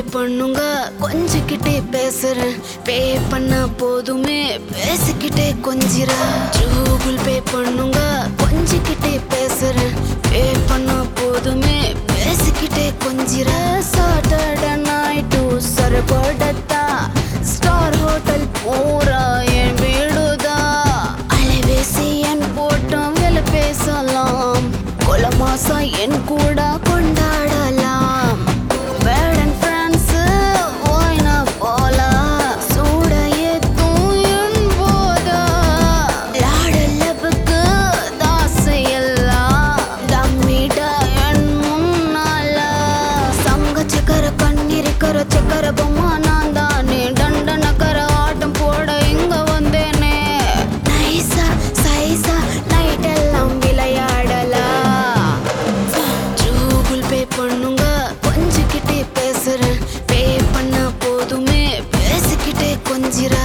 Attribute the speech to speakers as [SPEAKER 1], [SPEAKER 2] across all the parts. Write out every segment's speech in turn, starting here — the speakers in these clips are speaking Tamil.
[SPEAKER 1] பண்ணுங்க கொஞ்சிக்கிட்டே பேசுறேன் பே பண்ண போதுமே பேசிக்கிட்டே கொஞ்சிற கூகுள் பே பண்ணுங்க கொஞ்சிக்கிட்டே பேசுறேன் பே பண்ண போதுமே பேசிக்கிட்டே கொஞ்சிற சாட்டர்டே நைட்டு சரபடத்தா ஸ்டார் ஹோட்டல் போறா என் வீடுதா அலைபேசி என் போட்டோம் வேலை பேசலாம் கொலமாசா என் கூட கொண்டாடலாம் வேடன் பிரான்ஸ் ஓய்னா போலா சூட ஏத்தும் என் போதா லாடலபுக்கு தாசையெல்லாம் தம்மிட என் முன்னால சங்க சக்கர கண்ணிருக்கிற சக்கர பொம்மா நான் தானே டண்டனக்கர ஆட்டம் போட இங்க வந்தேனே நைசா சைசா நைட் எல்லாம் விளையாடலாம் கூகுள் பே பண்ணுங்க கொஞ்சிக்கிட்டே பேசுறேன் பே பண்ண போதுமே பேசிக்கிட்டே கொஞ்சிரா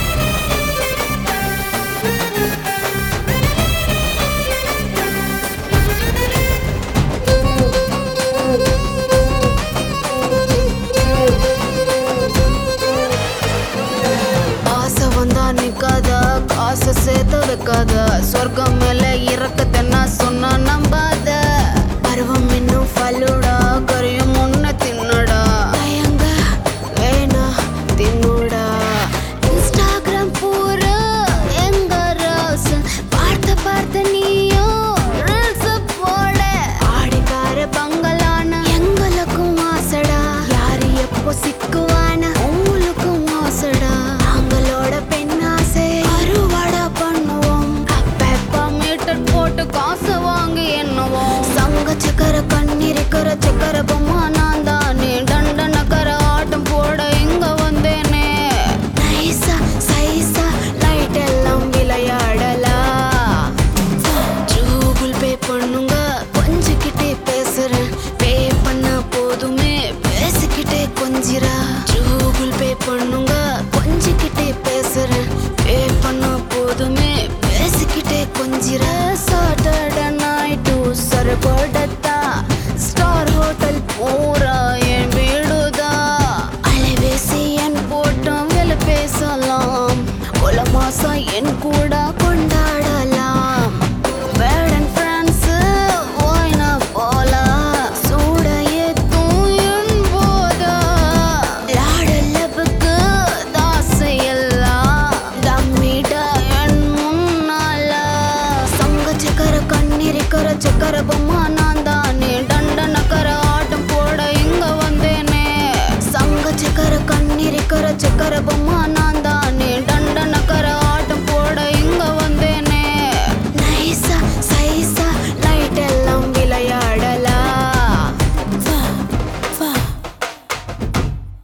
[SPEAKER 1] ஆசை வந்தா நிக்காத காசை சேர்த்து வைக்காத சொர்க்கம் மேல இறக்கத்தை நான் சொன்னா நம்பாத பருவம் இன்னும் ஃபலூடா கரையும் முன்ன தின்னுடா தயங்க வேணா தின்னுடா இன்ஸ்டாகிராம் பூரா எங்க ரோஸ் பார்த்த பார்த்த நீயும் ரீல்ஸ் போட ஆடிக்கார பங்களான எங்களுக்கும் ஆசடா யாரு எப்போ சிக்குவான உங்களுக்கும் ஆசடா நாங்களோட பெண் ஆசை அறுவடை பண்ணுவோம் அப்பப்ப மீட்டர் போட்டு காசு வாங்கி எண்ணுவோம் சங்க சக்கர கண்ணிருக்கிற சக்கர பொம்மா நான் தானே டண்டனக்கர ஆட்டம் போட இங்க வந்தேனே நைசா சைசா லைட் எல்லாம் விளையாடலாம் கூகுள் பே பண்ணுங்க கொஞ்சிக்கிட்டே பேசுறேன் பே பண்ண போதுமே பேசிக்கிட்டே கொஞ்சிரா கூகுள் பே பண்ணுங்க கொஞ்சிக்கிட்டே பேசுறேன் பே பண்ண போதுமே பேசிக்கிட்டே கொஞ்சிரா சாட்டர்டே நைட்டு சரபடத்தா ஸ்டார் ஹோட்டல் போறா என் வீடுதா அலைபேசி என் போட்டோம் வேலை பேசலாம் கொலமாசா என் கூட கொண்டாடலாம் வேடன் பிரான்ஸ் ஓய்னா போலா சூட ஏத்தும் என் போதா லாடலபுக்கு தாசையெல்லாம் தம்மிட என் முன்னால சங்க சக்கர கண்ணிருக்கிற சக்கர பொம்மா